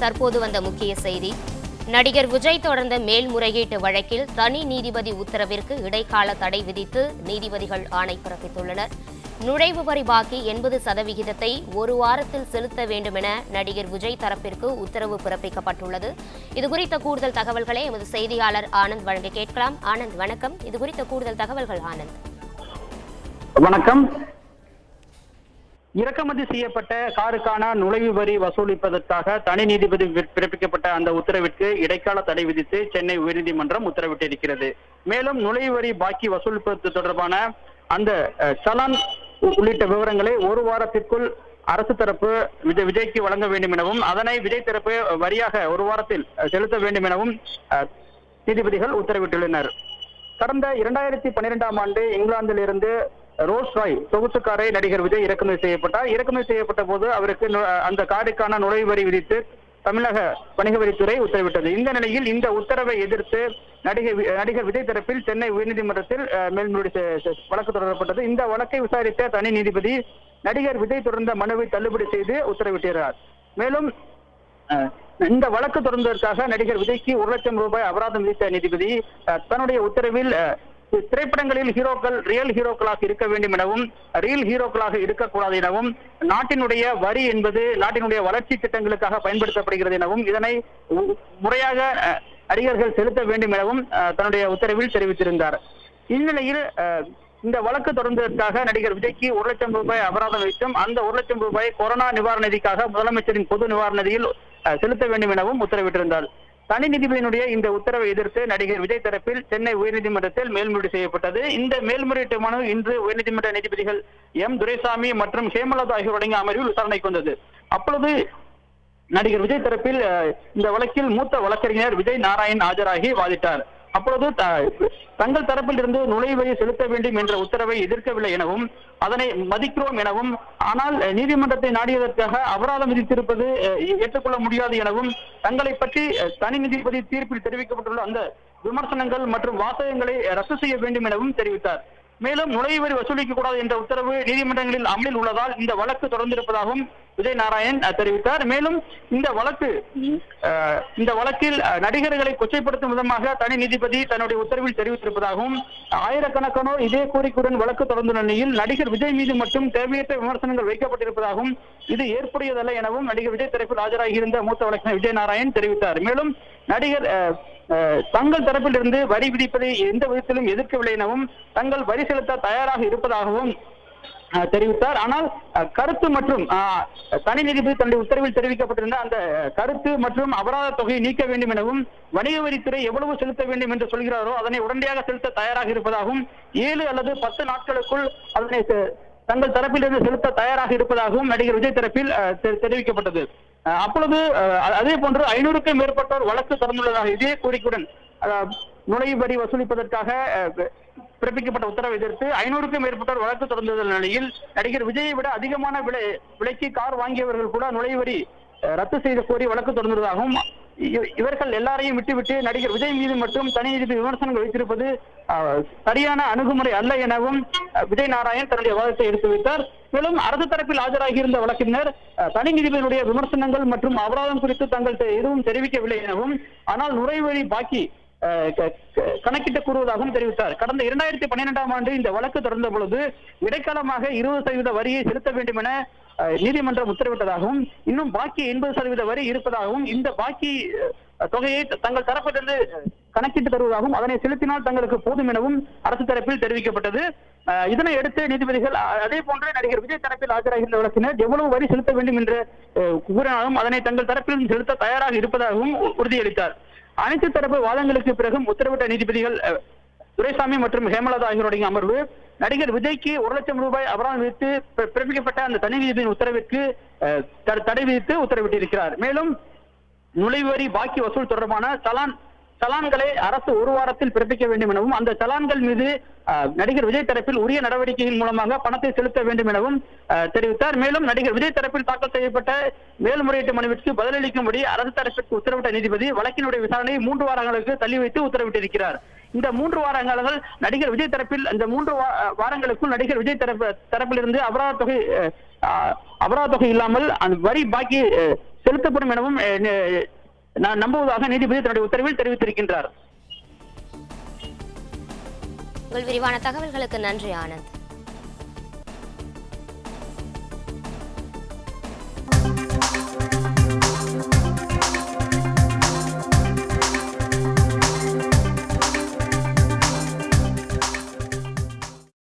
தற்போது வந்த முக்கிய செய்தி நடிகர் விஜய் தொடர்ந்த மேல்முறையீட்டு வழக்கில் தனி நீதிபதி உத்தரவிற்கு இடைக்கால தடை விதித்து நீதிபதிகள் ஆணை பிறப்பித்துள்ளனர் நுழைவு வரி பாக்கி எண்பது சதவிகிதத்தை ஒரு வாரத்தில் செலுத்த வேண்டும் என நடிகர் விஜய் தரப்பிற்கு உத்தரவு பிறப்பிக்கப்பட்டுள்ளது இதுகுறித்த கூடுதல் தகவல்களை எமது செய்தியாளர் ஆனந்த் வழங்க கேட்கலாம் ஆனந்த் வணக்கம் இதுகுறித்த கூடுதல் தகவல்கள் ஆனந்த் வணக்கம் இறக்குமதி செய்யப்பட்ட காருக்கான நுழைவு வரி வசூலிப்பதற்காக தனி நீதிபதி வி- பிறப்பிக்கப்பட்ட அந்த உத்தரவிற்கு இடைக்கால தடை விதித்து சென்னை உயர்நீதிமன்றம் உத்தரவிட்டிருக்கிறது மேலும் நுழைவு வரி பாக்கி வசூலிப்பது தொடர்பான அந்த அஹ், சலான் உ- உள்ளிட்ட விவரங்களை ஒரு வாரத்திற்குள் அரசு தரப்பு விஜய் விஜய்க்கு வழங்க வேண்டும் எனவும் அதனை விஜய் தரப்பு வரியாக ஒரு வாரத்தில் அஹ், செலுத்த வேண்டும் எனவும் அஹ், நீதிபதிகள் உத்தரவிட்டுள்ளனர் கடந்த இரண்டாயிரத்தி பன்னிரெண்டாம் ஆண்டு இங்கிலாந்தில் இருந்து ரோல்ஸ் ராய் சொகுசு காரை நடிகர் விஜய் இறக்குமதி செய்யப்பட்டார் இறக்குமதி செய்யப்பட்ட போது அவருக்கு நு- அந்த காருக்கான நுழைவு வரி விதித்து தமிழக வணிக வரித்துறை உத்தரவிட்டது இந்த நிலையில் இந்த உத்தரவை எதிர்த்து நடிகர் வி- நடிகர் விஜய் தரப்பில் சென்னை உயர்நீதிமன்றத்தில் அஹ், மேல்முறை செ- செ- வழக்கு தொடரப்பட்டது இந்த வழக்கை விசாரித்த தனி நீதிபதி நடிகர் விஜய் தொடர்ந்த மனுவை தள்ளுபடி செய்து உத்தரவிட்டார் மேலும் அஹ், இந்த வழக்கு தொடர்ந்ததற்காக நடிகர் விஜய்க்கு ஒரு லட்சம் ரூபாய் அபராதம் விதித்த நீதிபதி அஹ், தன்னுடைய உத்தரவில் அஹ், திரைப்படங்களில் ஹீரோக்கள் ரியல் ஹீரோக்களாக இருக்க வேண்டும் எனவும் ரியல் ஹீரோக்களாக இருக்கக்கூடாது எனவும் நாட்டினுடைய வரி என்பது நாட்டினுடைய வளர்ச்சி திட்டங்களுக்காக பயன்படுத்தப்படுகிறது எனவும் இதனை உ- முறையாக அஹ், நடிகர்கள் செலுத்த வேண்டும் எனவும் அஹ், தன்னுடைய உத்தரவில் தெரிவித்திருந்தார் இந்நிலையில் அஹ், இந்த வழக்கு தொடர்ந்ததற்காக நடிகர் விஜய்க்கு ஒரு லட்சம் ரூபாய் அபராதம் வைத்தும் அந்த ஒரு லட்சம் ரூபாய் கொரோனா நிவாரண நிதிக்காக முதலமைச்சரின் பொது நிவாரண நிதியில் அஹ், செலுத்த வேண்டும் எனவும் உத்தரவிட்டிருந்தார் தனி நீதிபதியினுடைய இந்த உத்தரவை எதிர்த்து நடிகர் விஜய் தரப்பில் சென்னை உயர்நீதிமன்றத்தில் மேல்முறையீடு செய்யப்பட்டது இந்த மேல்முறையீட்டு மனு இன்று உயர்நீதிமன்ற நீதிபதிகள் எம் துரைசாமி மற்றும் ஹேமலதா ஆகியோர் அடங்கிய அமர்வில் விசாரணைக்கு வந்தது அப்பொழுது நடிகர் விஜய் தரப்பில் அஹ், இந்த வழக்கில் மூத்த வழக்கறிஞர் விஜய் நாராயண் ஆஜராகி வாதிட்டார் அப்பொழுது த- தங்கள் தரப்பில் இருந்து நுழைவரி செலுத்த வேண்டும் என்ற உத்தரவை எதிர்க்கவில்லை எனவும் அதனை மதிக்கிறோம் எனவும் ஆனால் அஹ், நீதிமன்றத்தை நாடியதற்காக அபராதம் விதித்திருப்பது அஹ், ஏற்றுக்கொள்ள முடியாது எனவும் தங்களை பற்றி அஹ், தனி நீதிபதி தீர்ப்பில் தெரிவிக்கப்பட்டுள்ள அந்த விமர்சனங்கள் மற்றும் வாசகங்களை ரத்து செய்ய வேண்டும் எனவும் தெரிவித்தார் மேலும் நுழைவுவரி வசூலிக்க கூடாது என்ற உத்தரவு நீதிமன்றங்களில் அமலில் உள்ளதால் இந்த வழக்கு தொடர்ந்திருப்பதாகவும் விஜய் நாராயண் அஹ், தெரிவித்தார் மேலும் இந்த வழக்கு அஹ், இந்த வழக்கில் அஹ், நடிகர்களை கொச்சைப்படுத்தும் விதமாக தனி நீதிபதி தன்னுடைய உத்தரவில் தெரிவித்திருப்பதாகவும் ஆயிரக்கணக்கானோர் இதே கோரிக்கையுடன் வழக்கு தொடர்ந்துள்ள நிலையில் நடிகர் விஜய் மீது மட்டும் தேவையற்ற விமர்சனங்கள் வைக்கப்பட்டிருப்பதாகவும் இது ஏற்புடையதல்ல எனவும் நடிகர் விஜய் தரப்பில் ஆஜராகியிருந்த மூத்த வழக்கறிஞர் விஜய் நாராயண் தெரிவித்தார் மேலும் நடிகர் அஹ், அஹ், தங்கள் தரப்பிலிருந்து வரி விதிப்பதை எந்த விதத்திலும் எதிர்க்கவில்லை எனவும் தங்கள் வரி செலுத்த தயாராக இருப்பதாகவும் அஹ், தெரிவித்தார் ஆனால் அஹ், கருத்து மற்றும் அஹ், தனி நீதிபதி தன்னுடைய உத்தரவில் தெரிவிக்கப்பட்டிருந்த அந்த அஹ், கருத்து மற்றும் அபராத தொகையை நீக்க வேண்டும் எனவும் வணிக வரித்துறை எவ்வளவு செலுத்த வேண்டும் என்று சொல்கிறாரோ அதனை உடனடியாக செலுத்த தயாராக இருப்பதாகவும் ஏழு அல்லது பத்து நாட்களுக்குள் அதனை செ- தங்கள் தரப்பிலிருந்து செலுத்த தயாராக இருப்பதாகவும் நடிகர் விஜய் தரப்பில் அஹ், தெ- தெரிவிக்கப்பட்டது அஹ், அப்பொழுது அஹ், அதே போன்று ஐநூறுக்கும் மேற்பட்டோர் வழக்கு தொடர்ந்துள்ளதாக இதே கோரிக்கையுடன் அஹ், நுழைவு வரி வசூலிப்பதற்காக அஹ், பிறப்பிக்கப்பட்ட உத்தரவை எதிர்த்து ஐநூறுக்கும் மேற்பட்டோர் வழக்கு தொடர்ந்துள்ள நிலையில் நடிகர் விஜயை விட அதிகமான விலை விலைக்கு கார் வாங்கியவர்கள் கூட நுழைவு வரி அஹ், ரத்து செய்த கோரி வழக்கு தொடர்ந்ததாகவும் இ- இவர்கள் எல்லாரையும் விட்டுவிட்டு நடிகர் விஜய் மீது மட்டும் தனி நீதிபதி விமர்சனங்கள் வைத்திருப்பது அஹ், சரியான அணுகுமுறை அல்ல எனவும் அஹ், விஜய் நாராயண் தன்னுடைய வாதத்தை எடுத்து வைத்தார் மேலும் அரசு தரப்பில் ஆஜராகியிருந்த வழக்கினர் அஹ், தனி நீதிபதியுடைய விமர்சனங்கள் மற்றும் அபராதம் குறித்து தங்கள் தெ- எதுவும் தெரிவிக்கவில்லை எனவும் ஆனால் நுழைவழி பாக்கி அஹ், க- க- கணக்கிட்டு கூறுவதாகவும் தெரிவித்தார் கடந்த இரண்டாயிரத்தி பன்னிரெண்டாம் ஆண்டு இந்த வழக்கு தொடர்ந்த பொழுது இடைக்காலமாக இருபது சதவீத வரியை செலுத்த வேண்டும் என அஹ், நீதிமன்றம் உத்தரவிட்டதாகவும் இன்னும் பாக்கி எண்பது சதவீத வரி இருப்பதாகவும் இந்த பாக்கி அஹ், தொகையை த- தங்கள் தரப்பிலிருந்து அஹ், கணக்கிட்டு தருவதாகவும் அதனை செலுத்தினால் தங்களுக்கு போதும் எனவும் அரசு தரப்பில் தெரிவிக்கப்பட்டது அஹ், இதனை அடுத்து நீதிபதிகள் அ- அதே போன்று நடிகர் விஜய் தரப்பில் ஆஜராகின்ற வழக்கினர் எவ்வளவு வரி செலுத்த வேண்டும் என்று அஹ், கூறினாலும் அதனை தங்கள் தரப்பில் செலுத்த தயாராக இருப்பதாகவும் உ- உறுதியளித்தார் அனைத்து தரப்பு வாதங்களுக்கு பிறகும் உத்தரவிட்ட நீதிபதிகள் அஹ், துரைசாமி மற்றும் ஹேமலதா ஆகியோருடைய அமர்வு நடிகர் விஜய்க்கு ஒரு லட்சம் ரூபாய் அபராதம் விதித்து பி- பிறப்பிக்கப்பட்ட அந்த தனி நீதிபதியின் உத்தரவிற்கு அஹ், த- தடை விதித்து உத்தரவிட்டிருக்கிறார் மேலும் நுழைவரி பாக்கி வசூல் தொடர்பான சலான் சலான்களை அரசு ஒரு வாரத்தில் பிறப்பிக்க வேண்டும் எனவும் அந்த சலான்கள் மீது அஹ், நடிகர் விஜய் தரப்பில் உரிய நடவடிக்கையின் மூலமாக பணத்தை செலுத்த வேண்டும் எனவும் அஹ், தெரிவித்தார் மேலும் நடிகர் விஜய் தரப்பில் தாக்கல் செய்யப்பட்ட மேல்முறையீட்டு மனுவிற்கு பதிலளிக்கும்படி அரசு தரப்பிற்கு உத்தரவிட்ட நீதிபதி வழக்கினுடைய விசாரணையை மூன்று வாரங்களுக்கு தள்ளி வைத்து உத்தரவிட்டிருக்கிறார் இந்த மூன்று வாரங்கள் நடிகர் விஜய் தரப்பில் இந்த மூன்று வா- வாரங்களுக்குள் நடிகர் விஜய் தரப்பு தரப்பிலிருந்து அபராத தொகை அஹ், அஹ், அபராத தொகை இல்லாமல் அந்த வரி பாக்கி அஹ், செலுத்த செலுத்தப்படும் எனவும் அஹ், ந- நான் நம்புவதாக நீதிபதி தன்னுடைய உத்தரவில் தெரிவித்திருக்கின்றார் உங்கள் விரிவான தகவல்களுக்கு நன்றி ஆனந்த்